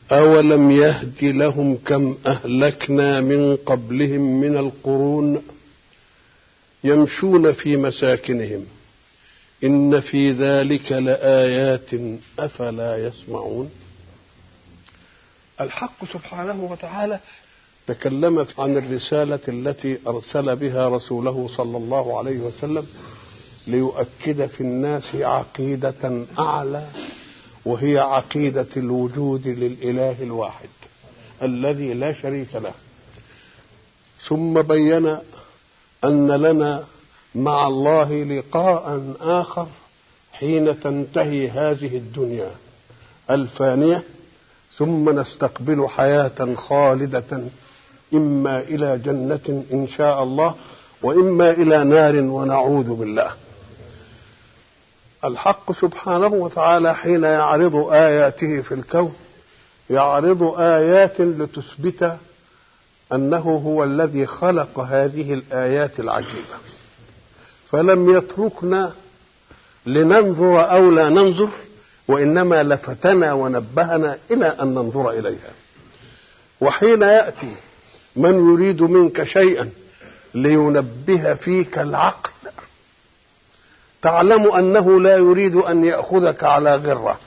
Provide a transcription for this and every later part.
أولم يهد لهم كم أهلكنا من قبلهم من القرون يمشون في مساكنهم إن في ذلك لآيات أفلا يسمعون الحق سبحانه وتعالى تكلم عن الرسالة التي أرسل بها رسوله صلى الله عليه وسلم ليؤكد في الناس عقيدة أعلى وهي عقيدة الوجود للإله الواحد الذي لا شريك له ثم بين أن لنا مع الله لقاء آخر حين تنتهي هذه الدنيا الفانية ثم نستقبل حياة خالدة إما إلى جنة إن شاء الله وإما إلى نار ونعوذ بالله الحق سبحانه وتعالى حين يعرض آياته في الكون يعرض آيات لتثبت أنه هو الذي خلق هذه الآيات العجيبة فلم يتركنا لننظر أو لا ننظر وإنما لفتنا ونبهنا إلى أن ننظر إليها وحين يأتي من يريد منك شيئا لينبه فيك العقل تعلم أنه لا يريد أن يأخذك على غرة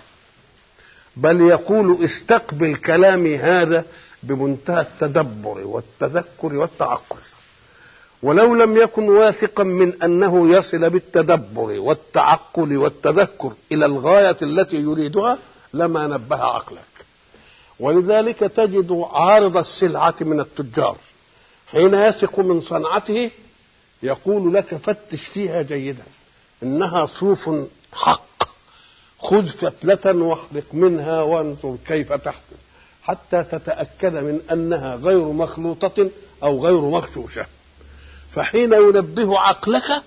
بل يقول استقبل كلامي هذا بمنتهى التدبر والتذكر والتعقل ولو لم يكن واثقا من انه يصل بالتدبر والتعقل والتذكر الى الغايه التي يريدها لما نبه عقلك ولذلك تجد عارض السلعه من التجار حين يثق من صنعته يقول لك فتش فيها جيدا انها صوف حق خذ فتله واحلق منها وانظر كيف تحكم حتى تتاكد من انها غير مخلوطه او غير مغشوشه فحين ينبه عقلك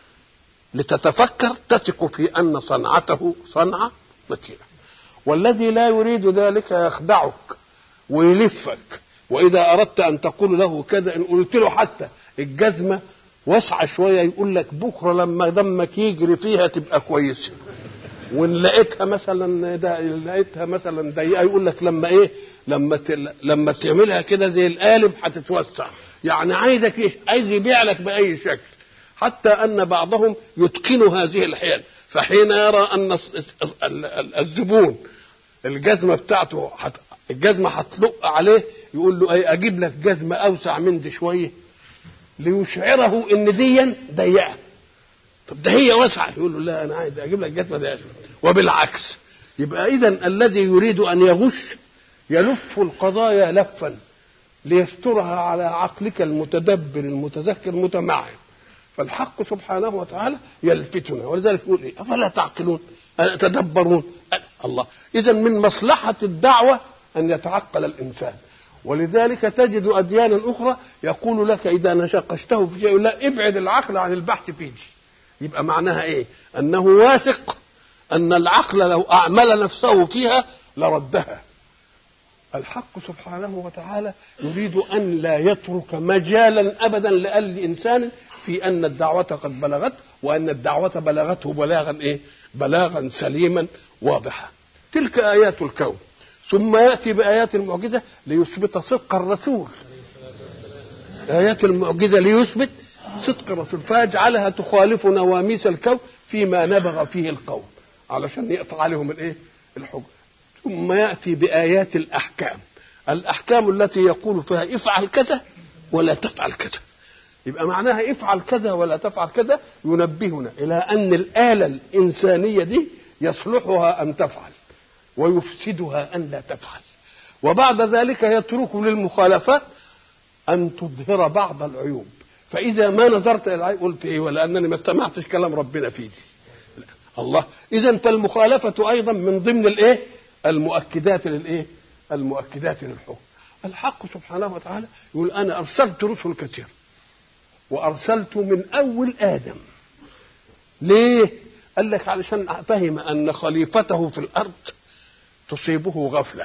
لتتفكر تثق في ان صنعته صنعه متينه والذي لا يريد ذلك يخدعك ويلفك واذا اردت ان تقول له كذا ان قلت له حتى الجزمه واسعه شويه يقول لك بكره لما دمك يجري فيها تبقى كويسه وان لقيتها مثلا ده لقيتها مثلا ضيقه يقول لك لما ايه لما ت... لما تعملها كده زي القالب هتتوسع يعني عايزك إيه؟ عايز يبيع لك باي شكل حتى ان بعضهم يتقن هذه الحيل فحين يرى ان الزبون الجزمه بتاعته حت... الجزمه هتلق عليه يقول له ايه اجيب لك جزمه اوسع من دي شويه ليشعره ان دي ضيقه طب ده هي واسعه يقول له لا انا عايز اجيب لك جزمه ضيقه وبالعكس يبقى اذا الذي يريد ان يغش يلف القضايا لفا ليسترها على عقلك المتدبر المتذكر المتمعن فالحق سبحانه وتعالى يلفتنا ولذلك يقول ايه افلا تعقلون تدبرون الله اذا من مصلحه الدعوه ان يتعقل الانسان ولذلك تجد اديانا اخرى يقول لك اذا نشقشته في شيء لا ابعد العقل عن البحث فيه يبقى معناها ايه انه واثق ان العقل لو اعمل نفسه فيها لردها الحق سبحانه وتعالى يريد ان لا يترك مجالا ابدا لاي انسان في ان الدعوه قد بلغت وان الدعوه بلغته بلاغا ايه بلاغا سليما واضحا تلك ايات الكون ثم ياتي بايات المعجزه ليثبت صدق الرسول ايات المعجزه ليثبت صدق الرسول فيجعلها تخالف نواميس الكون فيما نبغ فيه القوم علشان يقطع عليهم الايه الحجه ثم ياتي بايات الاحكام الاحكام التي يقول فيها افعل كذا ولا تفعل كذا يبقى معناها افعل كذا ولا تفعل كذا ينبهنا الى ان الاله الانسانيه دي يصلحها ان تفعل ويفسدها ان لا تفعل وبعد ذلك يترك للمخالفات ان تظهر بعض العيوب فاذا ما نظرت الى العيب قلت ايه ولانني ما استمعتش كلام ربنا في دي الله اذا فالمخالفه ايضا من ضمن الايه المؤكدات للايه المؤكدات للحكم الحق سبحانه وتعالى يقول انا ارسلت رسل كثير وارسلت من اول ادم ليه قال لك علشان فهم ان خليفته في الارض تصيبه غفله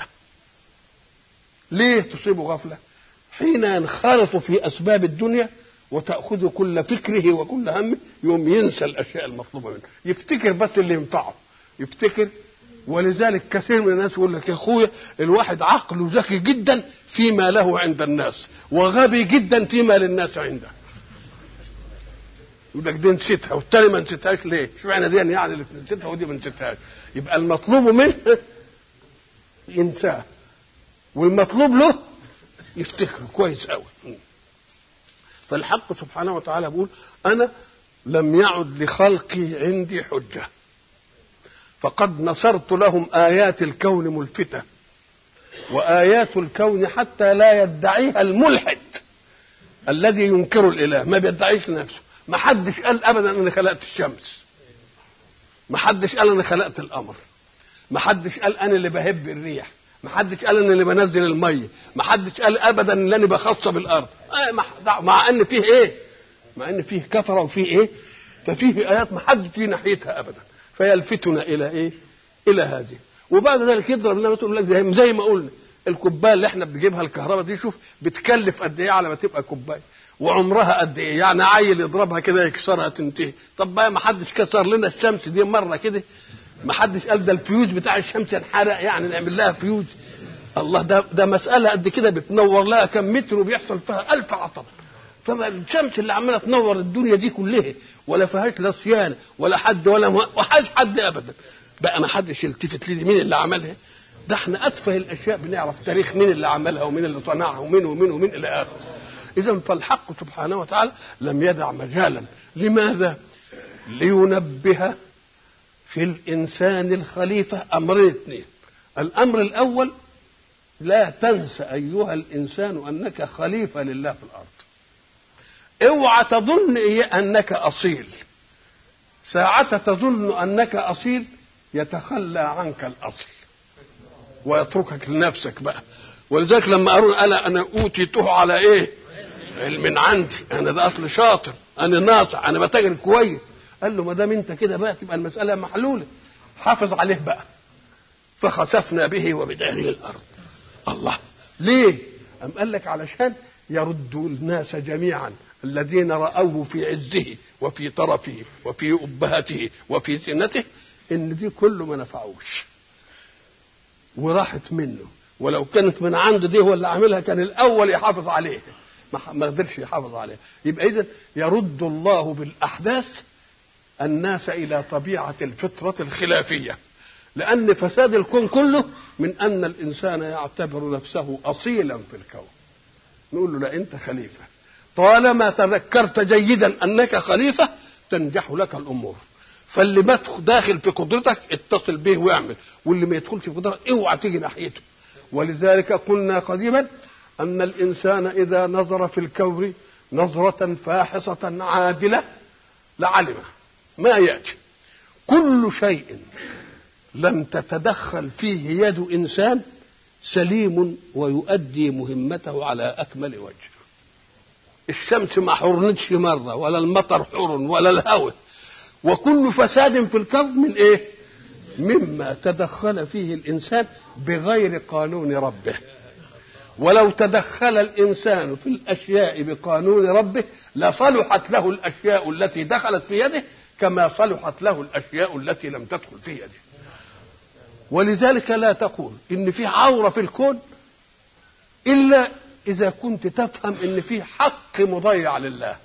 ليه تصيبه غفله حين ينخرط في اسباب الدنيا وتاخذ كل فكره وكل همه يوم ينسى الاشياء المطلوبه منه يفتكر بس اللي ينفعه يفتكر ولذلك كثير من الناس يقول لك يا اخويا الواحد عقله ذكي جدا فيما له عند الناس وغبي جدا فيما للناس عنده يقول لك دي نسيتها والتاني ما نسيتهاش ليه؟ اشمعنى دي يعني اللي نسيتها ودي ما نسيتهاش؟ يبقى المطلوب منه ينساه والمطلوب له يفتكره كويس قوي فالحق سبحانه وتعالى بيقول انا لم يعد لخلقي عندي حجه فقد نصرت لهم ايات الكون ملفته وايات الكون حتى لا يدعيها الملحد الذي ينكر الاله ما بيدعيش نفسه ما حدش قال ابدا اني خلقت الشمس ما حدش قال اني خلقت القمر ما حدش قال انا اللي بهب الريح ما حدش قال انا اللي بنزل الميه ما حدش قال ابدا ان انا بخصب الارض آه مع, مع ان فيه ايه مع ان فيه كفره وفيه ايه ففيه ايات ما حد في ناحيتها ابدا فيلفتنا الى ايه الى هذه وبعد ذلك يضرب لنا مثلا لك زي, زي ما قلنا الكوبايه اللي احنا بنجيبها الكهرباء دي شوف بتكلف قد ايه على ما تبقى كوبايه وعمرها قد ايه يعني عيل يضربها كده يكسرها تنتهي طب بقى ما حدش كسر لنا الشمس دي مره كده ما حدش قال ده الفيوز بتاع الشمس انحرق يعني نعمل لها فيوز الله ده ده مساله قد كده بتنور لها كم متر وبيحصل فيها ألف عطب فما الشمس اللي عماله تنور الدنيا دي كلها ولا فيهاش لا صيانه ولا حد ولا وحاج حد ابدا بقى ما حدش يلتفت لي مين اللي عملها ده احنا اتفه الاشياء بنعرف تاريخ مين اللي عملها ومين اللي صنعها ومين ومين ومين الى اخره اذا فالحق سبحانه وتعالى لم يدع مجالا لماذا لينبه في الانسان الخليفه امرين اثنين الامر الاول لا تنس ايها الانسان انك خليفه لله في الارض اوعى تظن إيه انك اصيل ساعة تظن انك اصيل يتخلى عنك الاصل ويتركك لنفسك بقى ولذلك لما قالوا انا انا اوتيته على ايه علم عندي انا ده اصل شاطر انا ناصع انا بتاجر كويس قال له ما دام انت كده بقى تبقى المساله محلوله حافظ عليه بقى فخسفنا به وبداره الارض الله ليه أم قال لك علشان يرد الناس جميعا الذين رأوه في عزه وفي طرفه وفي أبهته وفي زينته إن دي كله ما نفعوش وراحت منه ولو كانت من عنده دي هو اللي عاملها كان الأول يحافظ عليه ما قدرش يحافظ عليه يبقى إذا يرد الله بالأحداث الناس إلى طبيعة الفطرة الخلافية لأن فساد الكون كله من أن الإنسان يعتبر نفسه أصيلا في الكون نقول له لا أنت خليفة طالما تذكرت جيدا أنك خليفة تنجح لك الأمور فاللي ما داخل في قدرتك اتصل به واعمل واللي ما يدخلش في قدرتك اوعى تيجي ناحيته ولذلك قلنا قديما أن الإنسان إذا نظر في الكون نظرة فاحصة عادلة لعلمه ما يأتي كل شيء لم تتدخل فيه يد انسان سليم ويؤدي مهمته على اكمل وجه الشمس ما حرنتش مره ولا المطر حرن ولا الهواء وكل فساد في الكون من ايه مما تدخل فيه الانسان بغير قانون ربه ولو تدخل الانسان في الاشياء بقانون ربه لصلحت له الاشياء التي دخلت في يده كما صلحت له الاشياء التي لم تدخل في يده ولذلك لا تقول ان في عوره في الكون الا اذا كنت تفهم ان في حق مضيع لله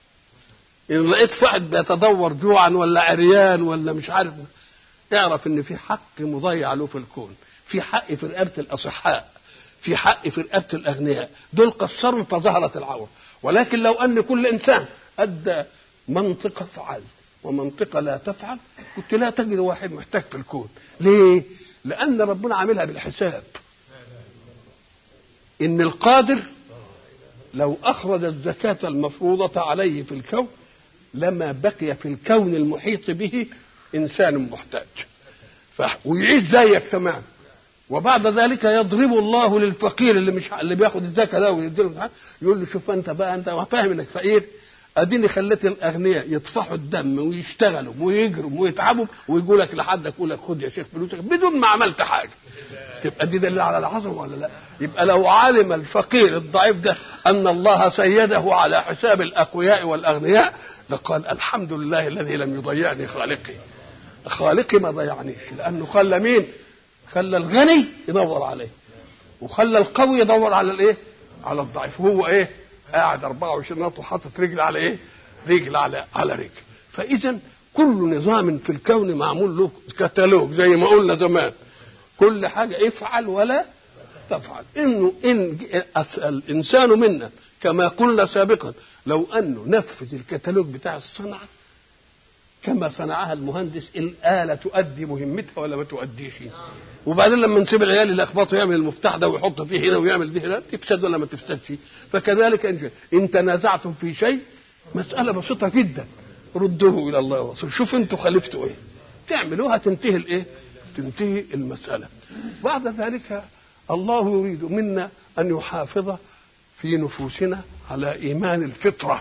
ان لقيت واحد بيتدور جوعا ولا عريان ولا مش عارف اعرف ان في حق مضيع له في الكون في حق في رقبه الاصحاء في حق في رقبه الاغنياء دول قصروا فظهرت العوره ولكن لو ان كل انسان ادى منطقه فعل ومنطقة لا تفعل كنت لا تجد واحد محتاج في الكون ليه لأن ربنا عاملها بالحساب إن القادر لو أخرج الزكاة المفروضة عليه في الكون لما بقي في الكون المحيط به إنسان محتاج ويعيش زيك تمام وبعد ذلك يضرب الله للفقير اللي مش اللي بياخد الزكاه ده ويديله يقول له شوف انت بقى انت فاهم انك فقير اديني خليت الاغنياء يطفحوا الدم ويشتغلوا ويجروا ويتعبوا ويقول لك لحدك يقول لك خد يا شيخ فلوسك بدون ما عملت حاجه تبقى دي دليل على العظمه ولا لا؟ يبقى لو علم الفقير الضعيف ده ان الله سيده على حساب الاقوياء والاغنياء لقال الحمد لله الذي لم يضيعني خالقي خالقي ما ضيعنيش لانه خلى مين خلى الغني يدور عليه وخلى القوي يدور على الايه على الضعيف وهو ايه قاعد 24 نط وحاطط رجل على ايه رجل على على رجل فاذا كل نظام في الكون معمول له كتالوج زي ما قلنا زمان كل حاجه افعل ولا تفعل انه ان الانسان منا كما قلنا سابقا لو انه نفذ الكتالوج بتاع الصنعه كما صنعها المهندس الآلة تؤدي مهمتها ولا ما تؤديش وبعدين لما نسيب العيال اللي اخبطوا يعمل المفتاح ده ويحط فيه هنا ويعمل دي هنا تفسد ولا ما تفسدش فكذلك ان ان تنازعتم في شيء مسألة بسيطة جدا ردوه إلى الله ورسوله شوف انتوا خالفتوا ايه تعملوها تنتهي الايه تنتهي المسألة بعد ذلك الله يريد منا أن يحافظ في نفوسنا على إيمان الفطرة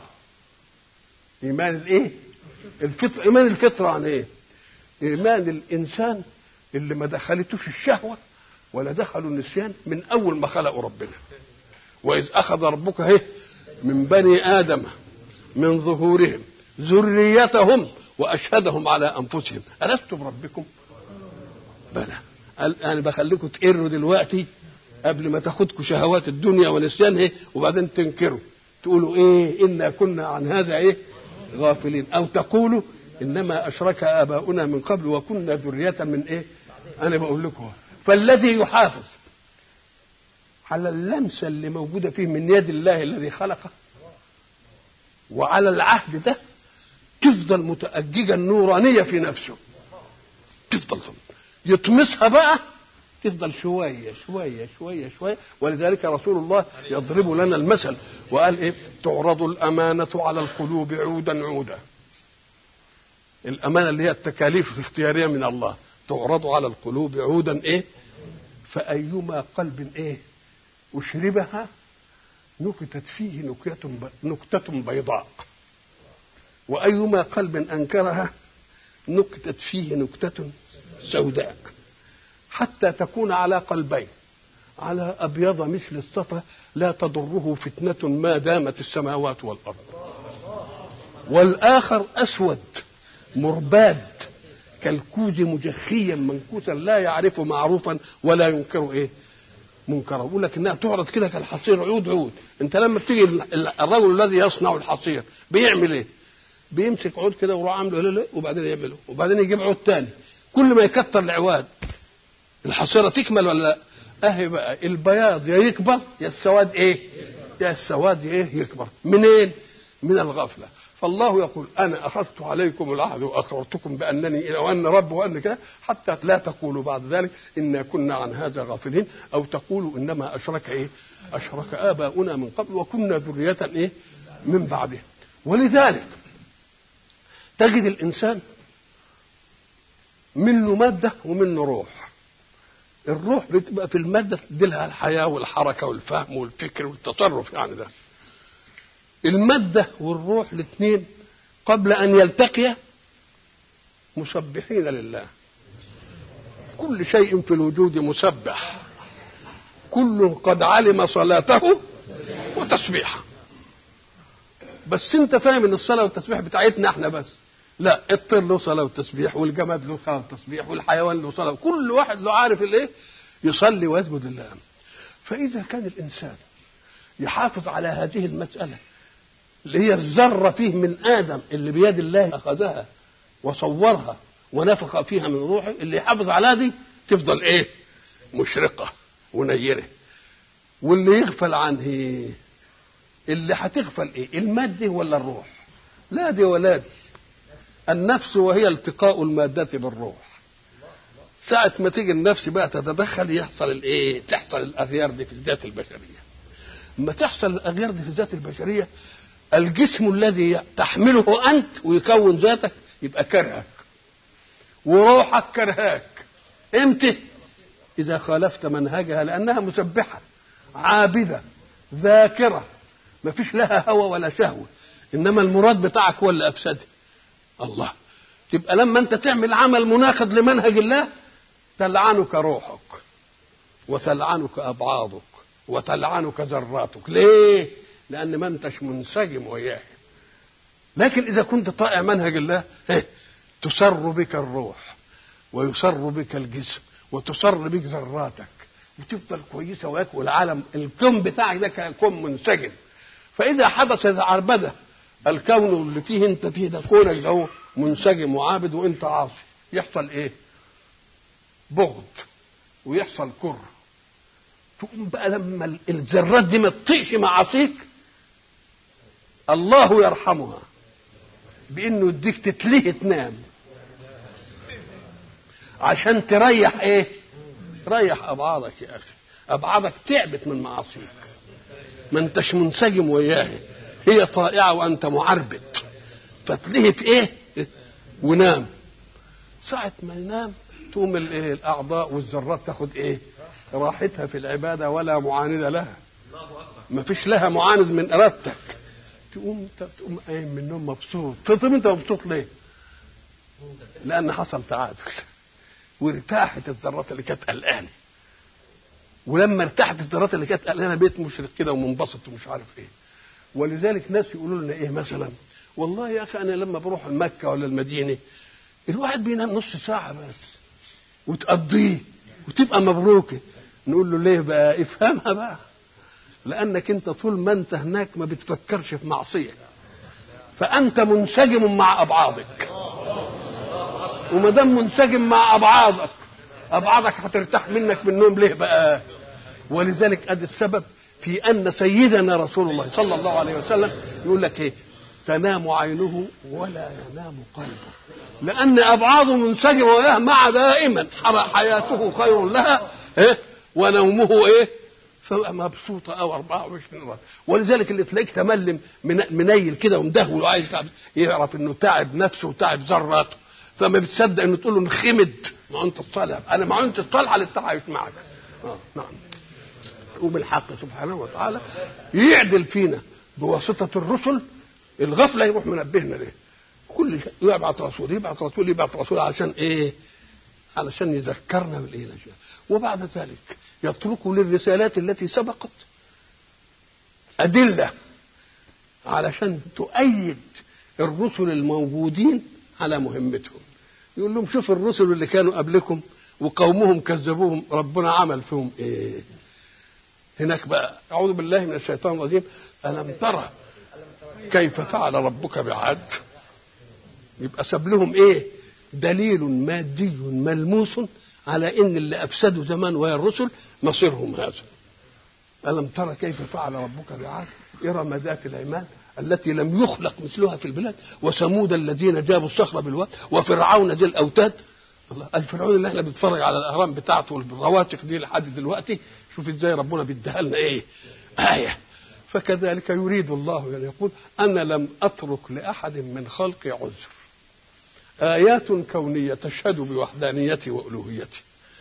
إيمان الإيه؟ الفطرة إيمان الفطرة عن إيه؟ إيمان الإنسان اللي ما دخلتوش الشهوة ولا دخلوا النسيان من أول ما خلقوا ربنا وإذ أخذ ربك هي من بني آدم من ظهورهم ذريتهم وأشهدهم على أنفسهم ألست بربكم؟ بلى أنا بخليكم تقروا دلوقتي قبل ما تاخدكم شهوات الدنيا ونسيان ايه وبعدين تنكروا تقولوا ايه انا كنا عن هذا ايه غافلين او تقولوا انما اشرك اباؤنا من قبل وكنا ذريه من ايه انا بقول لكم فالذي يحافظ على اللمسه اللي موجوده فيه من يد الله الذي خلقه وعلى العهد ده تفضل متأججة النورانية في نفسه تفضل يطمسها بقى تفضل شوية شوية شوية شوية ولذلك رسول الله يضرب لنا المثل وقال إيه تعرض الأمانة على القلوب عودا عودا الأمانة اللي هي التكاليف الاختيارية من الله تعرض على القلوب عودا إيه فأيما قلب إيه أشربها نكتت فيه نكتة نكتة بيضاء وأيما قلب أنكرها نكتت فيه نكتة سوداء حتى تكون على قلبين على أبيض مثل الصفا لا تضره فتنة ما دامت السماوات والأرض والآخر أسود مرباد كالكوز مجخيا منكوسا لا يعرف معروفا ولا ينكر ايه منكرا يقول لك انها تعرض كده كالحصير عود عود انت لما بتيجي الرجل الذي يصنع الحصير بيعمل ايه بيمسك عود كده ويروح عامله لا لا وبعدين يعمله وبعدين يجيب عود تاني كل ما يكتر العواد الحصيره تكمل ولا لا اهي بقى البياض يا يكبر يا السواد ايه يا السواد ايه يكبر منين من الغفله فالله يقول انا اخذت عليكم العهد واقررتكم بانني وان رب وان كده حتى لا تقولوا بعد ذلك انا كنا عن هذا غافلين او تقولوا انما اشرك ايه اشرك اباؤنا من قبل وكنا ذريه ايه من بعده ولذلك تجد الانسان منه ماده ومنه روح الروح بتبقى في الماده تديلها الحياه والحركه والفهم والفكر والتصرف يعني ده المادة والروح الاثنين قبل أن يلتقيا مسبحين لله كل شيء في الوجود مسبح كل قد علم صلاته وتسبيحه بس انت فاهم ان الصلاه والتسبيح بتاعتنا احنا بس لا الطير له صلاه وتسبيح والجماد له صلاه وتسبيح والحيوان له صلاه كل واحد له عارف الايه يصلي ويسجد لله فاذا كان الانسان يحافظ على هذه المساله اللي هي الذرة فيه من آدم اللي بيد الله أخذها وصورها ونفخ فيها من روحه اللي يحافظ على دي تفضل إيه مشرقة ونيرة واللي يغفل عنه اللي هتغفل إيه المادة ولا الروح لا دي ولا دي النفس وهي التقاء المادة بالروح ساعة ما تيجي النفس بقى تتدخل يحصل الايه؟ تحصل الاغيار دي في الذات البشرية. لما تحصل الاغيار دي في الذات البشرية الجسم الذي تحمله انت ويكون ذاتك يبقى كرهك وروحك كرهاك امتى اذا خالفت منهجها لانها مسبحه عابده ذاكره ما فيش لها هوى ولا شهوه انما المراد بتاعك هو اللي افسده الله تبقى لما انت تعمل عمل مناقض لمنهج الله تلعنك روحك وتلعنك ابعاضك وتلعنك ذراتك ليه لان ما انتش منسجم وياه لكن اذا كنت طائع منهج الله تسر بك الروح ويسر بك الجسم وتسر بك ذراتك وتفضل كويسه وياك والعالم الكون بتاعك ده كون منسجم فاذا حدثت عربده الكون اللي فيه انت فيه ده كونك ده هو منسجم وعابد وانت عاصي يحصل ايه؟ بغض ويحصل كره تقوم بقى لما الذرات دي ما تطيقش معاصيك الله يرحمها بانه يديك تتليه تنام عشان تريح ايه ريح ابعادك يا اخي ابعادك تعبت من معاصيك ما انتش منسجم وياها هي طائعه وانت معربد فتلهت ايه ونام ساعة ما ينام تقوم الايه الاعضاء والذرات تاخد ايه راحتها في العبادة ولا معاند لها ما فيش لها معاند من ارادتك تقوم تقوم قايم من النوم مبسوط طب انت مبسوط ليه لان حصل تعادل وارتاحت الذرات اللي كانت قلقانه ولما ارتاحت الذرات اللي كانت قلقانه بيت مشرق كده ومنبسط ومش عارف ايه ولذلك ناس يقولوا لنا ايه مثلا والله يا اخي انا لما بروح مكه ولا المدينه الواحد بينام نص ساعه بس وتقضيه وتبقى مبروكه نقول له ليه بقى افهمها بقى لانك انت طول ما انت هناك ما بتفكرش في معصيه فانت منسجم مع ابعادك وما دام منسجم مع ابعادك ابعادك هترتاح منك من النوم ليه بقى ولذلك ادي السبب في ان سيدنا رسول الله صلى الله عليه وسلم يقول لك ايه تنام عينه ولا ينام قلبه لان ابعاده منسجمه وياه مع دائما حياته خير لها إيه؟ ونومه ايه مبسوطه او 24 مرة ولذلك اللي تلاقيك تملم منيل كده ومدهول وعايش يعرف انه تعب نفسه وتعب ذراته فما بتصدق انه تقول له انخمد ما انت الصالح انا ما انت الصالحه للتعايش معك آه نعم وبالحق سبحانه وتعالى يعدل فينا بواسطه الرسل الغفله يروح منبهنا ليه كل شيء يبعث رسول يبعث رسول يبعث رسول علشان ايه علشان يذكرنا بالايه وبعد ذلك يتركوا للرسالات التي سبقت أدلة علشان تؤيد الرسل الموجودين على مهمتهم يقول لهم شوف الرسل اللي كانوا قبلكم وقومهم كذبوهم ربنا عمل فيهم ايه هناك بقى اعوذ بالله من الشيطان الرجيم الم ترى كيف فعل ربك بعاد يبقى ساب لهم ايه دليل مادي ملموس على ان اللي افسدوا زمان ويا الرسل مصيرهم هذا الم ترى كيف فعل ربك بعاد ارم ذات العماد التي لم يخلق مثلها في البلاد وثمود الذين جابوا الصخر بالواد وفرعون ذي الاوتاد الله الفرعون اللي احنا بنتفرج على الاهرام بتاعته والرواتق دي لحد دلوقتي شوف ازاي ربنا بيديها لنا ايه ايه فكذلك يريد الله ان يقول انا لم اترك لاحد من خلقي عذر آيات كونية تشهد بوحدانيتي وألوهيتي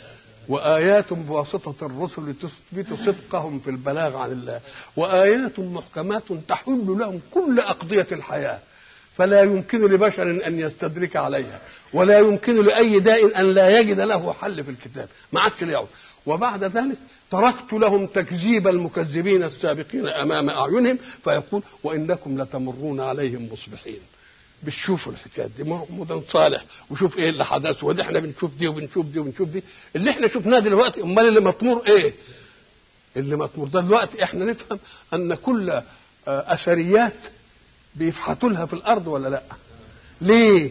وآيات بواسطة الرسل تثبت صدقهم في البلاغ عن الله وآيات محكمات تحل لهم كل أقضية الحياة فلا يمكن لبشر أن يستدرك عليها ولا يمكن لأي داء أن لا يجد له حل في الكتاب ما عادش ليعود وبعد ذلك تركت لهم تكذيب المكذبين السابقين أمام أعينهم فيقول وإنكم لتمرون عليهم مصبحين بتشوفوا الحكايات دي محمود صالح وشوف ايه اللي حدث ودي احنا بنشوف دي وبنشوف دي وبنشوف دي اللي احنا شفناه دلوقتي امال اللي مطمور ايه اللي مطمور ده دلوقتي احنا نفهم ان كل اثريات بيفحطوا لها في الارض ولا لا ليه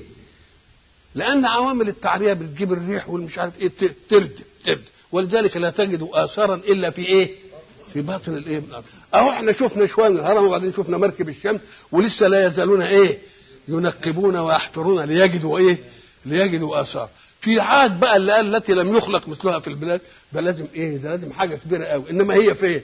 لان عوامل التعريه بتجيب الريح والمش عارف ايه ترد ترد ولذلك لا تجد اثارا الا في ايه في باطن الايه اهو احنا شفنا شويه الهرم وبعدين شفنا مركب الشمس ولسه لا يزالون ايه ينقبون ويحفرون ليجدوا ايه ليجدوا اثار في عاد بقى اللي قال التي لم يخلق مثلها في البلاد ده لازم ايه ده لازم حاجه كبيره قوي انما هي فين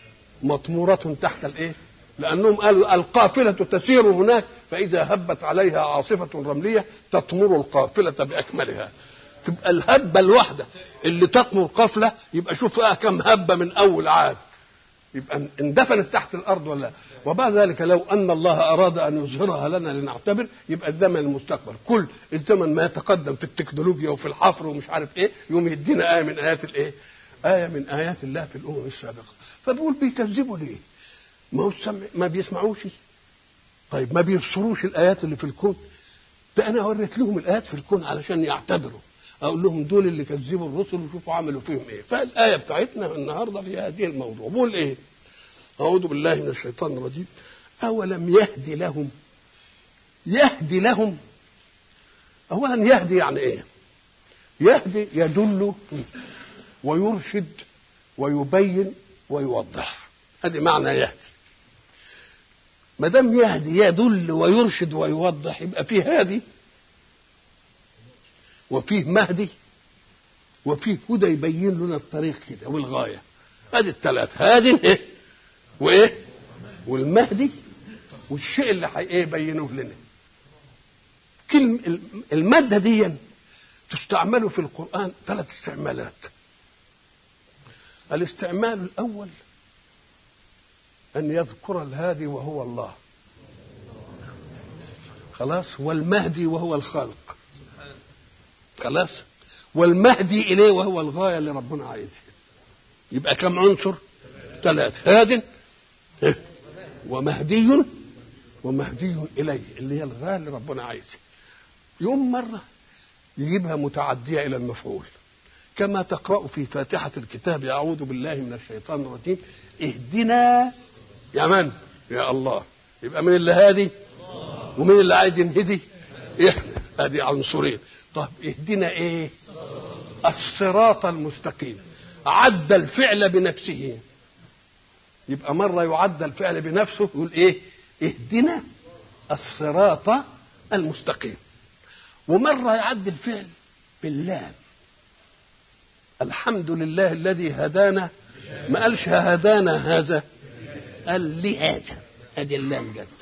مطموره تحت الايه لانهم قالوا القافله تسير هناك فاذا هبت عليها عاصفه رمليه تطمر القافله باكملها تبقى الهبه الواحده اللي تطمر قافله يبقى شوف بقى كم هبه من اول عاد يبقى اندفنت تحت الارض ولا وبعد ذلك لو ان الله اراد ان يظهرها لنا لنعتبر يبقى الزمن المستقبل كل الزمن ما يتقدم في التكنولوجيا وفي الحفر ومش عارف ايه يوم يدينا ايه من ايات الايه ايه من ايات الله في الامم السابقه فبيقول بيكذبوا ليه ما هو السمع ما بيسمعوش طيب ما بيبصروش الايات اللي في الكون ده انا وريت لهم الايات في الكون علشان يعتبروا اقول لهم دول اللي كذبوا الرسل وشوفوا عملوا فيهم ايه فالايه بتاعتنا النهارده في هذه الموضوع بقول ايه اعوذ بالله من الشيطان الرجيم اولم يهدي لهم يهدي لهم اولا يهدي يعني ايه يهدي يدل ويرشد ويبين ويوضح هذه معنى يهدي ما دام يهدي يدل ويرشد ويوضح يبقى فيه هادي وفيه مهدي وفيه هدى يبين لنا الطريق كده والغايه ادي الثلاث هادي ايه وايه والمهدي والشيء اللي حي ايه يبينوه لنا كلمة المادة دي تستعمل في القرآن ثلاث استعمالات الاستعمال الأول أن يذكر الهادي وهو الله خلاص والمهدي وهو الخالق خلاص والمهدي إليه وهو الغاية اللي ربنا عايزها يبقى كم عنصر ثلاث هاد ومهدي ومهدي إليه اللي هي الغاية اللي ربنا عايزها يوم مرة يجيبها متعدية إلى المفعول كما تقرأ في فاتحة الكتاب أعوذ بالله من الشيطان الرجيم اهدنا يا من يا الله يبقى من اللي هادي ومن اللي عايز ينهدي احنا ادي عنصرين طب اهدنا ايه الصراط المستقيم عد الفعل بنفسه يبقى مرة يعد الفعل بنفسه يقول ايه اهدنا الصراط المستقيم ومرة يعد الفعل باللام الحمد لله الذي هدانا ما قالش هدانا هذا قال لهذا ادي اللام جت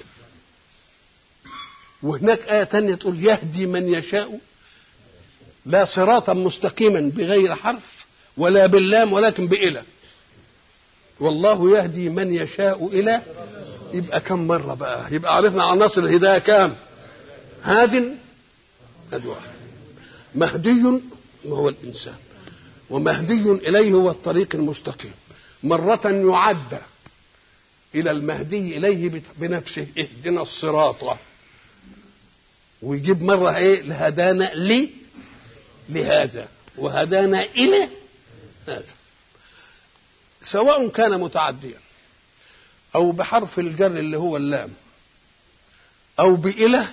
وهناك آية تانية تقول يهدي من يشاء لا صراطا مستقيما بغير حرف ولا باللام ولكن بإلى والله يهدي من يشاء إلى يبقى كم مرة بقى يبقى عرفنا عناصر الهداية كام هاد هذا واحد مهدي وهو الإنسان ومهدي إليه هو الطريق المستقيم مرة يعد إلى المهدي إليه بنفسه اهدنا الصراط ويجيب مرة إيه لهدانا لي لهذا وهدانا إلى هذا سواء كان متعديا أو بحرف الجر اللي هو اللام أو بإله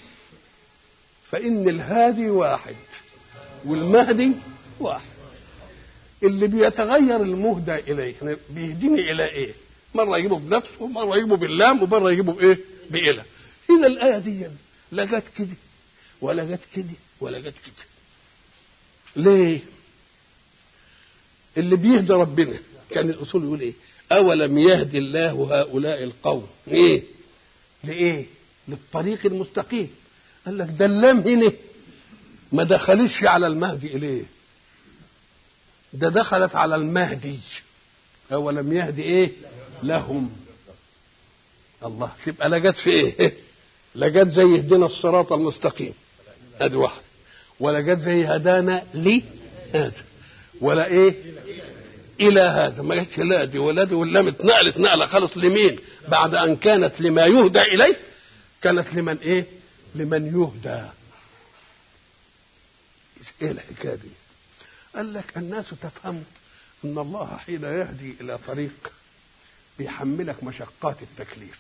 فإن الهادي واحد والمهدي واحد اللي بيتغير المهدى إليه بيهديني إلى إيه مرة يجيبه بنفسه ومرة يجيبه باللام ومرة يجيبه بإيه بإله إذا الآية دي لا جت كده ولا جت كده ولا جت كده ليه اللي بيهدى ربنا كان الأصول يقول إيه أولم يهدي الله هؤلاء القوم إيه لإيه للطريق المستقيم قال لك ده اللام هنا ما دخلتش على المهدي إليه ده دخلت على المهدي أولم يهدي إيه لهم الله تبقى لا جت في إيه لا جت زي اهدنا الصراط المستقيم ادي واحد ولا جت زي هدانا لي هذا ولا ايه الى هذا ما جتش لا دي ولا دي ولا اتنقلت نقله خلص لمين بعد ان كانت لما يهدى اليه كانت لمن ايه لمن يهدى ايه الحكايه دي قال لك الناس تفهم ان الله حين يهدي الى طريق بيحملك مشقات التكليف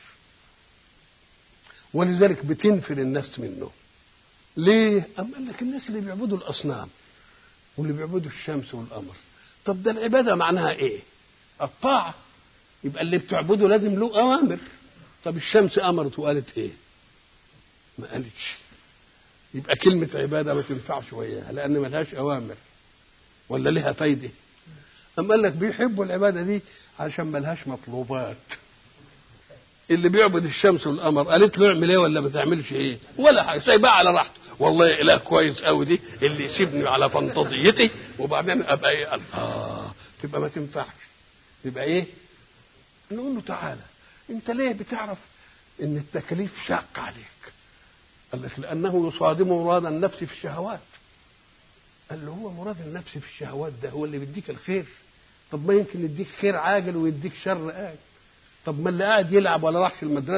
ولذلك بتنفر الناس منه ليه؟ أم قال لك الناس اللي بيعبدوا الأصنام واللي بيعبدوا الشمس والقمر طب ده العبادة معناها إيه؟ الطاعة يبقى اللي بتعبده لازم له أوامر طب الشمس أمرت وقالت إيه؟ ما قالتش يبقى كلمة عبادة ما تنفعش وياها لأن ما لهاش أوامر ولا لها فايدة أما قال لك بيحبوا العبادة دي عشان ما لهاش مطلوبات اللي بيعبد الشمس والقمر قالت له اعمل ايه ولا ما تعملش ايه ولا حاجه سايبها على راحته والله اله كويس قوي دي اللي يسيبني على فانتضيتي وبعدين ابقى ايه قال اه تبقى ما تنفعش يبقى ايه نقول له تعالى انت ليه بتعرف ان التكليف شاق عليك قال لك لانه يصادم مراد النفس في الشهوات قال له هو مراد النفس في الشهوات ده هو اللي بيديك الخير طب ما يمكن يديك خير عاجل ويديك شر آجل طب ما اللي قاعد يلعب ولا راحش المدرسه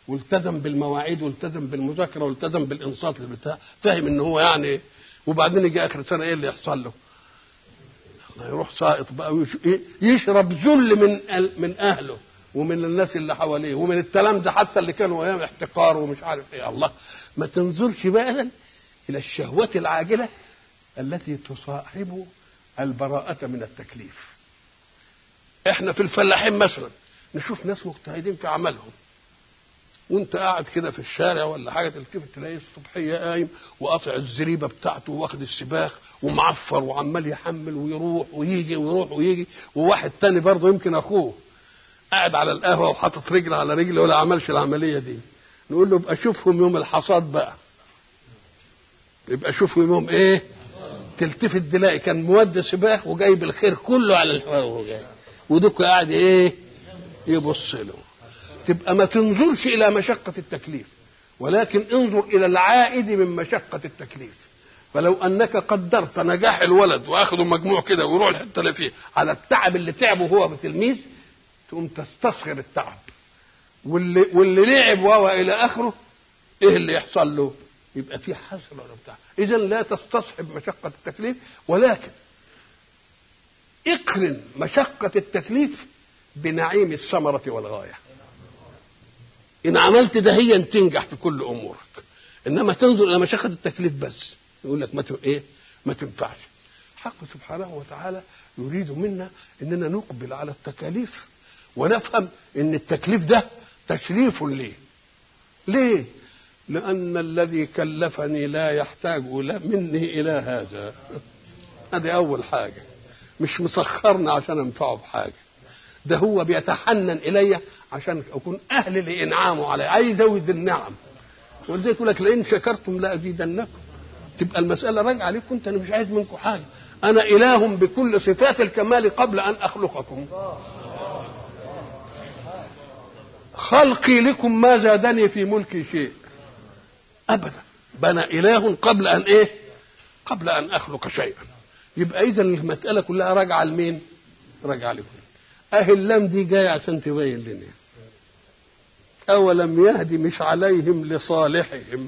والتزم بالمواعيد والتزم بالمذاكره والتزم بالانصات للبتاع فاهم ان هو يعني وبعدين يجي اخر سنه ايه اللي يحصل له؟ يروح ساقط بقى ويش- يشرب ذل من ال- من اهله ومن الناس اللي حواليه ومن التلامذه حتى اللي كانوا ايام احتقار ومش عارف ايه الله ما تنظرش بقى الى الشهوات العاجله التي تصاحب البراءة من التكليف احنا في الفلاحين مثلا نشوف ناس مجتهدين في عملهم وانت قاعد كده في الشارع ولا حاجه تلتفت تلاقيه الصبحيه قايم وقاطع الزريبه بتاعته واخد السباخ ومعفر وعمال يحمل ويروح ويجي ويروح ويجي وواحد تاني برضه يمكن اخوه قاعد على القهوه وحاطط رجل على رجل ولا عملش العمليه دي نقول له ابقى شوفهم يوم الحصاد بقى يبقى شوفهم يوم ايه تلتفت تلاقي كان مودي سباخ وجايب الخير كله على الحوار وهو جاي ودوك قاعد ايه يبص له تبقى ما تنظرش الى مشقه التكليف ولكن انظر الى العائد من مشقه التكليف فلو انك قدرت نجاح الولد واخده مجموع كده ويروح الحته اللي فيه على التعب اللي تعبه هو تلميذ تقوم تستصغر التعب واللي واللي لعب وهو الى اخره ايه اللي يحصل له؟ يبقى في حسره ولا بتاع اذا لا تستصحب مشقه التكليف ولكن اقرن مشقه التكليف بنعيم الثمره والغايه ان عملت ده هي تنجح في كل امورك انما تنظر الى مشقه التكليف بس يقول لك ما ت- ايه ما تنفعش حق سبحانه وتعالى يريد منا اننا نقبل على التكاليف ونفهم ان التكليف ده تشريف ليه ليه لان الذي كلفني لا يحتاج إلى مني الى هذا هذه اول حاجه مش مسخرني عشان انفعه بحاجه ده هو بيتحنن الي عشان اكون اهل لانعامه علي عايز يزود النعم ولذلك يقول لك لئن شكرتم لازيدنكم تبقى المساله راجعه عليكم انت انا مش عايز منكم حاجه انا اله بكل صفات الكمال قبل ان اخلقكم خلقي لكم ما زادني في ملكي شيء ابدا بنا اله قبل ان ايه قبل ان اخلق شيئا يبقى اذا المساله كلها راجعه لمين راجعه لكم اهي اللام دي جايه عشان تبين لنا اولم يهدي مش عليهم لصالحهم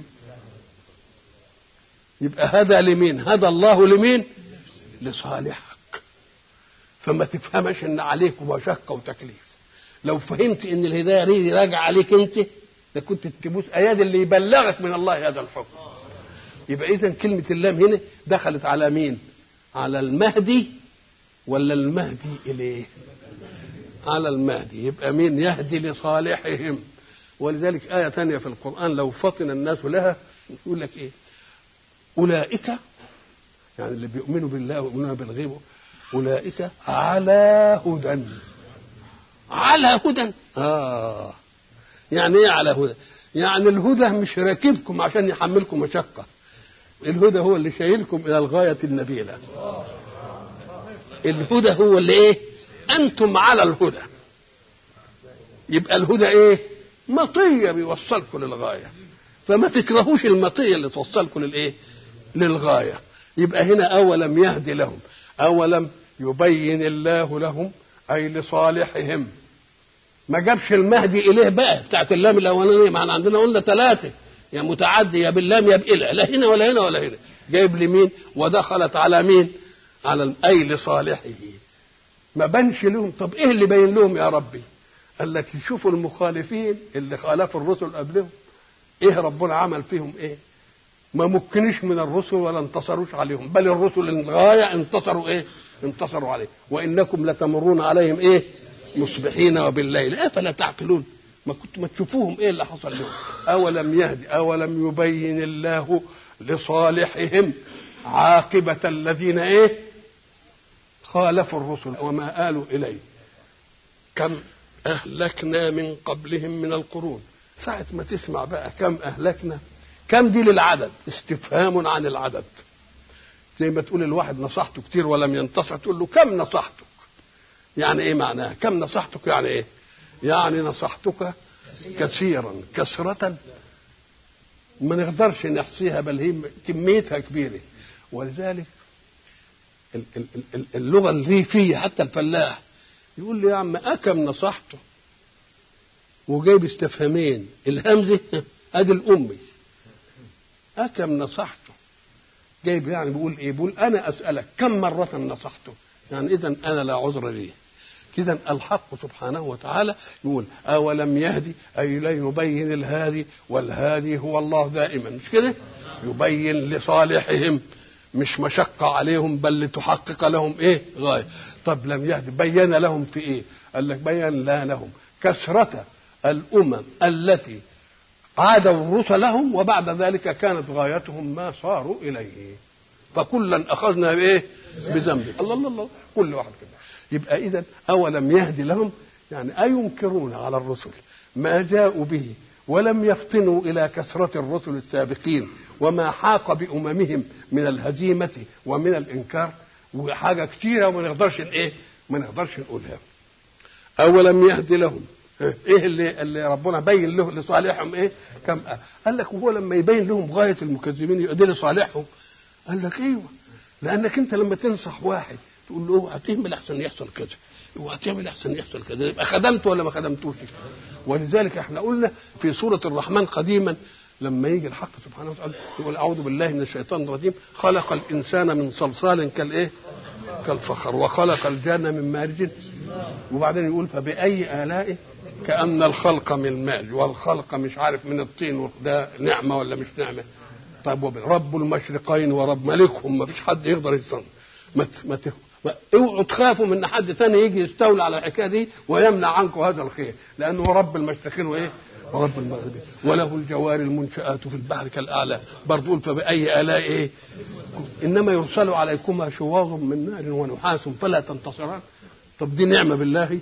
يبقى هدى لمين هدى الله لمين لصالحك فما تفهمش ان عليك مشقه وتكليف لو فهمت ان الهدايه دي راجعه عليك انت لكنت تبوس اياد اللي يبلغك من الله هذا الحكم يبقى اذا كلمه اللام هنا دخلت على مين على المهدي ولا المهدي اليه على المهدي يبقى مين يهدي لصالحهم ولذلك آية ثانية في القرآن لو فطن الناس لها يقول لك إيه أولئك يعني اللي بيؤمنوا بالله ويؤمنون بالغيب أولئك على هدى على هدى آه يعني إيه على هدى يعني الهدى مش راكبكم عشان يحملكم مشقة الهدى هو اللي شايلكم إلى الغاية النبيلة الهدى هو اللي إيه أنتم على الهدى يبقى الهدى إيه مطية بيوصلكم للغاية فما تكرهوش المطية اللي توصلكم للإيه للغاية يبقى هنا أولم يهدي لهم أولم يبين الله لهم أي لصالحهم ما جابش المهدي إليه بقى بتاعت اللام الأولانية معنا عندنا قلنا ثلاثة يا متعدي يا باللام يا بإله لا هنا ولا هنا ولا هنا جايب لمين ودخلت على مين على أي لصالحه ما بانش لهم طب ايه اللي باين لهم يا ربي قال لك يشوفوا المخالفين اللي خالفوا الرسل قبلهم ايه ربنا عمل فيهم ايه ما مكنش من الرسل ولا انتصروش عليهم بل الرسل الغاية انتصروا ايه انتصروا عليه وانكم لتمرون عليهم ايه مصبحين وبالليل افلا تعقلون ما كنت ما تشوفوهم ايه اللي حصل لهم اولم يهدي اولم يبين الله لصالحهم عاقبة الذين ايه خالفوا الرسل وما آلوا إليه كم أهلكنا من قبلهم من القرون ساعة ما تسمع بقى كم أهلكنا كم دي للعدد استفهام عن العدد زي ما تقول الواحد نصحته كتير ولم ينتصح تقول له كم نصحتك يعني ايه معناها كم نصحتك يعني ايه يعني نصحتك كثيرا كثرة ما نقدرش نحصيها بل هي كميتها كبيرة ولذلك اللغه الريفيه حتى الفلاح يقول لي يا عم اكم نصحته وجايب استفهامين الهمزه ادي الامي اكم نصحته جايب يعني بيقول ايه بيقول انا اسالك كم مره نصحته يعني اذا انا لا عذر لي كذا الحق سبحانه وتعالى يقول اولم يهدي اي لا يبين الهادي والهادي هو الله دائما مش كده يبين لصالحهم مش مشقة عليهم بل لتحقق لهم ايه غاية طب لم يهدي بين لهم في ايه قال لك بين لا لهم كثرة الامم التي عادوا رسلهم وبعد ذلك كانت غايتهم ما صاروا اليه فكلا اخذنا بايه بذنبه الله الله الله كل واحد كده يبقى اذا اولم يهدي لهم يعني اينكرون على الرسل ما جاءوا به ولم يفطنوا الى كثره الرسل السابقين وما حاق باممهم من الهزيمه ومن الانكار وحاجه كثيره وما نقدرش ايه ما نقدرش نقولها اولم يهدي لهم ايه اللي اللي ربنا بين له لصالحهم ايه كم قال لك وهو لما يبين لهم غايه المكذبين يبقى ده لصالحهم قال لك ايوه لانك انت لما تنصح واحد تقول له اوعى تعمل احسن يحصل كذا اوعى تعمل احسن يحصل كذا يبقى خدمته ولا ما خدمتوش ولذلك احنا قلنا في سوره الرحمن قديما لما يجي الحق سبحانه وتعالى يقول اعوذ بالله من الشيطان الرجيم خلق الانسان من صلصال كالايه كالفخر وخلق الجنه من مارج وبعدين يقول فباي الاء كان الخلق من المال والخلق مش عارف من الطين ده نعمه ولا مش نعمه طيب رب المشرقين ورب ملكهم ما فيش حد يقدر يستنى ما ما اوعوا تخافوا من حد تاني يجي يستولى على الحكايه دي ويمنع عنكم هذا الخير لانه رب المشرقين وايه ورب المغربين وله الجوار المنشآت في البحر كالأعلى برضه قلت فبأي آلاء إيه إنما يرسل عليكما شواظ من نار ونحاس فلا تنتصران طب دي نعمة بالله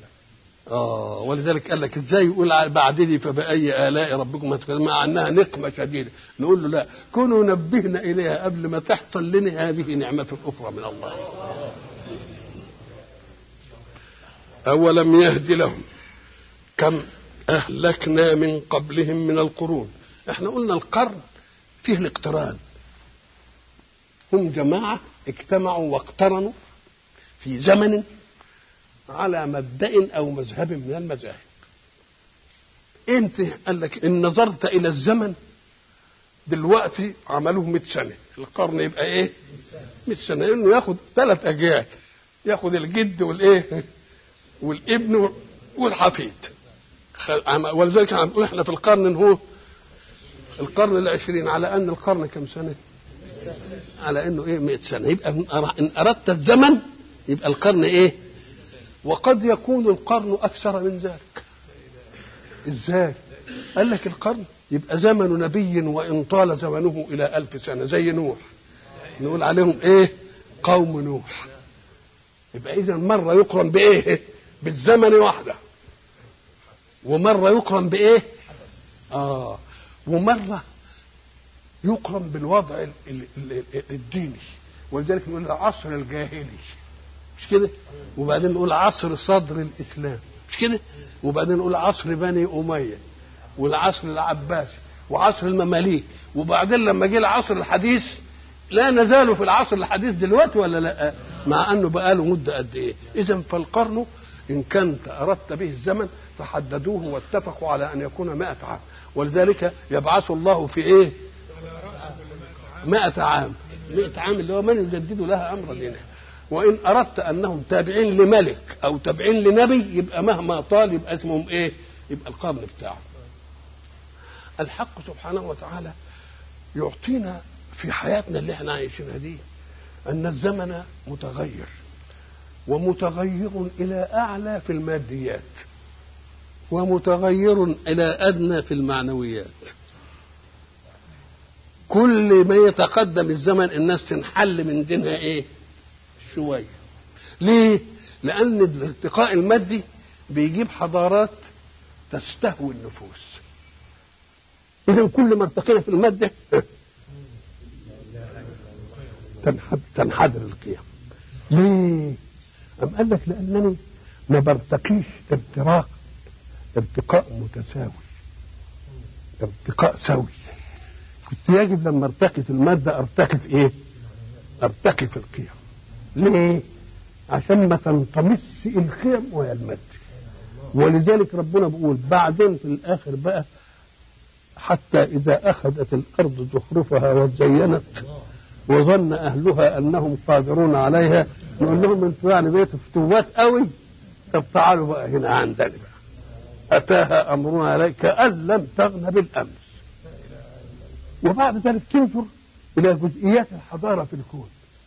آه ولذلك قال لك ازاي يقول بعد دي فبأي آلاء ربكم مع أنها نقمة شديدة نقول له لا كونوا نبهنا إليها قبل ما تحصل لنا هذه نعمة أخرى من الله أولم يهد لهم كم أهلكنا من قبلهم من القرون احنا قلنا القرن فيه الاقتران هم جماعة اجتمعوا واقترنوا في زمن على مبدأ أو مذهب من المذاهب انت قال لك ان نظرت الى الزمن دلوقتي عملوه 100 سنه القرن يبقى ايه 100 سنه انه ياخد ثلاث اجيال ياخد الجد والايه والابن والحفيد ولذلك هنقول احنا في القرن هو القرن العشرين على ان القرن كم سنه على انه ايه 100 سنه يبقى ان اردت الزمن يبقى القرن ايه وقد يكون القرن اكثر من ذلك ازاي قال لك القرن يبقى زمن نبي وان طال زمنه الى ألف سنه زي نوح نقول عليهم ايه قوم نوح يبقى اذا مره يقرن بايه بالزمن وحده ومره يقرن بايه اه ومره يقرن بالوضع الديني ولذلك نقول العصر الجاهلي مش كده وبعدين نقول عصر صدر الاسلام مش كده وبعدين نقول عصر بني اميه والعصر العباسي وعصر المماليك وبعدين لما جه العصر الحديث لا نزال في العصر الحديث دلوقتي ولا لا مع انه بقى له مده قد ايه اذا فالقرن ان كنت اردت به الزمن فحددوه واتفقوا على ان يكون مائة عام ولذلك يبعث الله في ايه مائة عام مائة عام اللي هو من يجدد لها امر دينه وان اردت انهم تابعين لملك او تابعين لنبي يبقى مهما طال يبقى اسمهم ايه يبقى القرن بتاعه الحق سبحانه وتعالى يعطينا في حياتنا اللي احنا عايشينها دي ان الزمن متغير ومتغير الى اعلى في الماديات ومتغير الى ادنى في المعنويات كل ما يتقدم الزمن الناس تنحل من دينها ايه شويه ليه لان الارتقاء المادي بيجيب حضارات تستهوي النفوس اذا كل ما ارتقينا في الماده تنحدر القيم ليه أم قال لك لأنني ما برتقيش ارتراق ارتقاء متساوي ارتقاء سوي كنت يجب لما ارتقي في المادة ارتقي في ايه ارتقي في القيم ليه عشان ما تنطمس القيم وهي المادة ولذلك ربنا بيقول بعدين في الاخر بقى حتى اذا اخذت الارض زخرفها وزينت وظن اهلها انهم قادرون عليها نقول لهم انتوا يعني بقيتوا فتوات قوي طب تعالوا بقى هنا عندنا بقى اتاها امرنا عليك كان لم تغن بالامس وبعد ذلك تنظر الى جزئيات الحضاره في الكون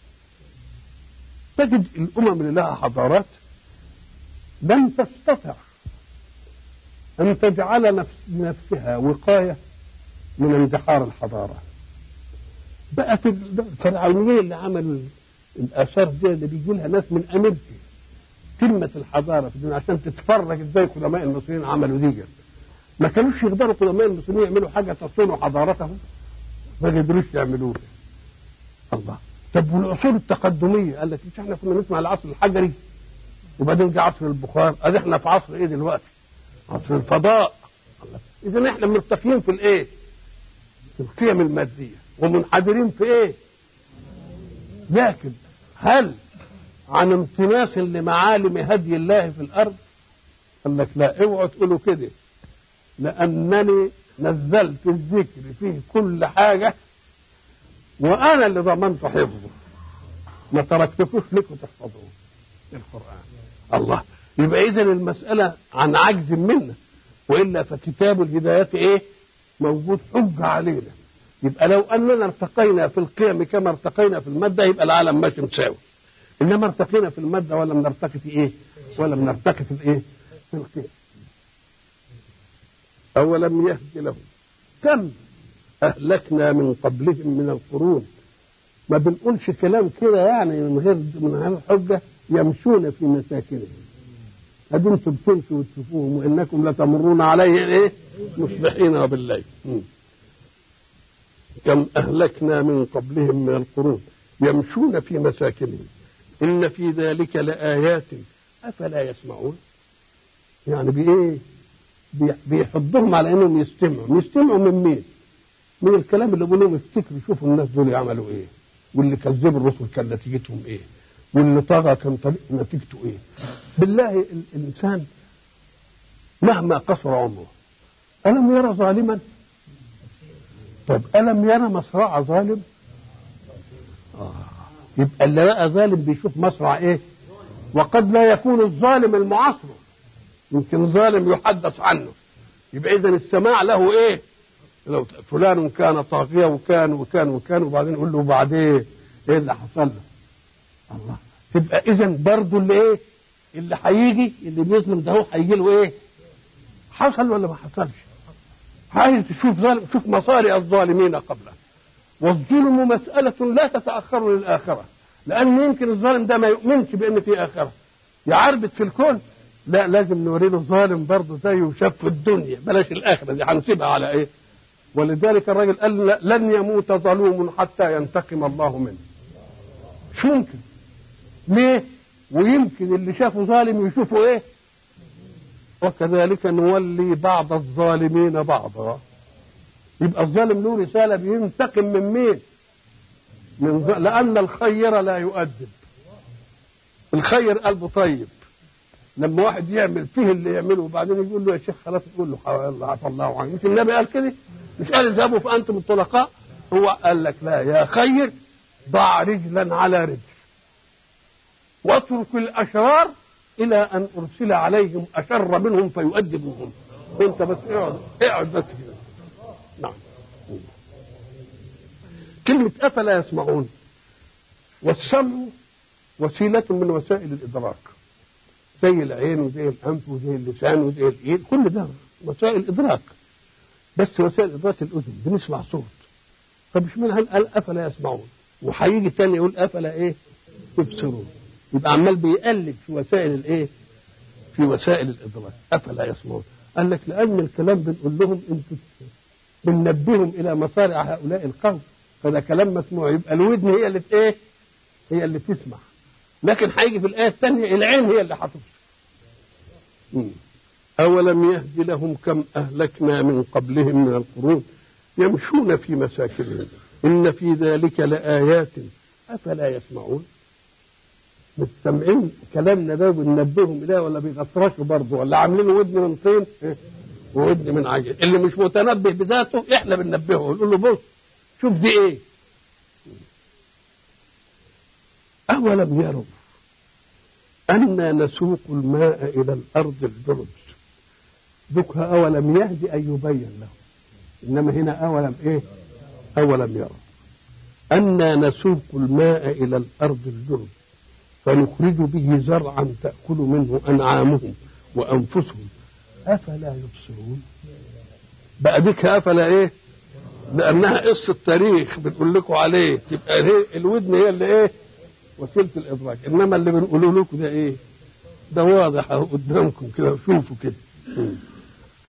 تجد الامم اللي لها حضارات لم تستطع ان تجعل نفس لنفسها وقايه من اندحار الحضاره بقت الفرعونيين اللي عملوا الاثار دي اللي بيجي لها ناس من امريكا قمه الحضاره في الدنيا عشان تتفرج ازاي قدماء المصريين عملوا دي ما كانوش يقدروا قدماء المسلمين يعملوا حاجه تصون حضارتهم ما قدروش يعملوها الله طب والعصور التقدميه قال لك مش احنا كنا نسمع العصر الحجري وبعدين جه عصر البخار ادي احنا في عصر ايه دلوقتي عصر الفضاء اذا احنا مرتقين في الايه في القيم الماديه ومنحدرين في ايه لكن هل عن امتناص لمعالم هدي الله في الارض قال لك لا اوعوا تقولوا كده لانني نزلت الذكر فيه كل حاجه وانا اللي ضمنت حفظه ما تركتكوش لكم تحفظوه القران الله يبقى اذا المساله عن عجز منا والا فكتاب الهدايات ايه موجود حجه علينا يبقى لو اننا ارتقينا في القيم كما ارتقينا في الماده يبقى العالم ماشي مساوي انما ارتقينا في الماده ولم نرتقي في ايه ولم نرتقي في الايه في القيم اولم يهد لهم كم اهلكنا من قبلهم من القرون ما بنقولش كلام كده يعني من غير من غير حجه يمشون في مساكنهم ادي انتم بتمشوا وتشوفوهم وانكم لتمرون عليه ايه مصبحين وبالليل كم اهلكنا من قبلهم من القرون يمشون في مساكنهم ان في ذلك لايات افلا يسمعون يعني بايه بيحضهم على انهم يستمعوا يستمعوا من مين من الكلام اللي بيقول لهم افتكروا شوفوا الناس دول يعملوا ايه واللي كذبوا الرسل كان نتيجتهم ايه واللي طغى كان طريق نتيجته ايه بالله الانسان مهما قصر عمره الم يرى ظالما طب الم يرى مصرع ظالم آه. يبقى اللي رأى ظالم بيشوف مصرع ايه وقد لا يكون الظالم المعاصر يمكن ظالم يحدث عنه يبقى اذا السماع له ايه لو فلان كان طاغية وكان وكان وكان وبعدين يقول له بعدين ايه اللي حصل له الله تبقى اذا برضه اللي ايه اللي هيجي اللي بيظلم ده هو هيجي له ايه حصل ولا ما حصلش عايز تشوف ظالم شوف مصارع الظالمين قبله والظلم مسألة لا تتأخر للآخرة لأن يمكن الظالم ده ما يؤمنش بأن في آخرة يعربت في الكون لا لازم نوري له ظالم برضه زيه شاف في الدنيا بلاش الآخرة دي هنسيبها على إيه ولذلك الراجل قال لن يموت ظلوم حتى ينتقم الله منه مش ممكن ليه ويمكن اللي شافه ظالم يشوفه ايه وكذلك نولي بعض الظالمين بعضا يبقى الظالم له رسالة بينتقم من مين من ظ... لأن الخير لا يؤدب الخير قلبه طيب لما واحد يعمل فيه اللي يعمله وبعدين يقول له يا شيخ خلاص يقول له الله عفى الله عنك مش النبي قال كده مش قال اذهبوا فانتم الطلقاء هو قال لك لا يا خير ضع رجلا على رجل واترك الاشرار الى ان ارسل عليهم اشر منهم فيؤدبهم انت بس اقعد اقعد بس كده نعم كلمة أفلا يسمعون والسمع وسيلة من وسائل الإدراك زي العين وزي الأنف وزي اللسان وزي الإيد كل ده وسائل إدراك بس وسائل إدراك الأذن بنسمع صوت طب مش من قال أفلا يسمعون وهيجي تاني يقول أفلا إيه يبصرون يبقى عمال بيقلب في وسائل الإيه في وسائل الإدراك أفلا يسمعون قال لك لأن الكلام بنقول لهم أنتوا بننبههم إلى مصارع هؤلاء القوم فده كلام مسموع يبقى الودن هي اللي ايه هي اللي تسمع لكن هيجي في الآية الثانية العين هي اللي هتبصر أولم يهد لهم كم أهلكنا من قبلهم من القرون يمشون في مساكنهم إن في ذلك لآيات أفلا يسمعون مستمعين كلامنا ده وبننبههم اليه ولا بيغطرشوا برضه ولا عاملين ودن من طين وودن من عجل اللي مش متنبه بذاته احنا بننبهه نقول له بص شوف دي ايه أولم يروا أنا نسوق الماء إلى الأرض الجرز ذكها أولم يهدي أن يبين له إنما هنا أولم إيه أولم يروا أنا نسوق الماء إلى الأرض الجرز فنخرج به زرعا تأكل منه أنعامهم وأنفسهم أفلا يبصرون بقى ديك أفلا إيه لأنها قصة تاريخ بنقول لكم عليه تبقى هي الودن هي اللي إيه وسيله الادراك انما اللي بنقوله لكم ده ايه ده واضح اهو قدامكم كده شوفوا كده